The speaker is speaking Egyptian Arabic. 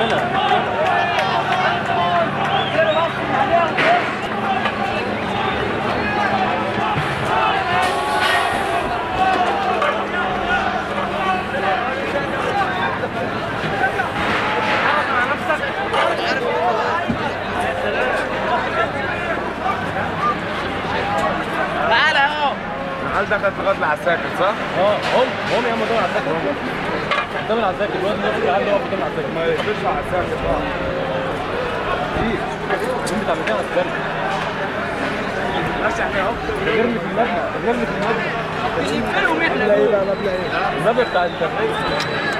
هنا تعالى اهو هل ده كانت لغايه العساكر صح؟ اه هم هم يا عم دول عساكر هم قدام العساكر الواد اللي قاعد واقف قدام العساكر ما يقدرش على العساكر بقى هم بتاع مكان عسكري ماشي احنا اهو غيرني في المبنى غيرني في المبنى مش يقفلهم احنا مبنى ايه بقى مبنى ايه؟ المبنى بتاع التفريق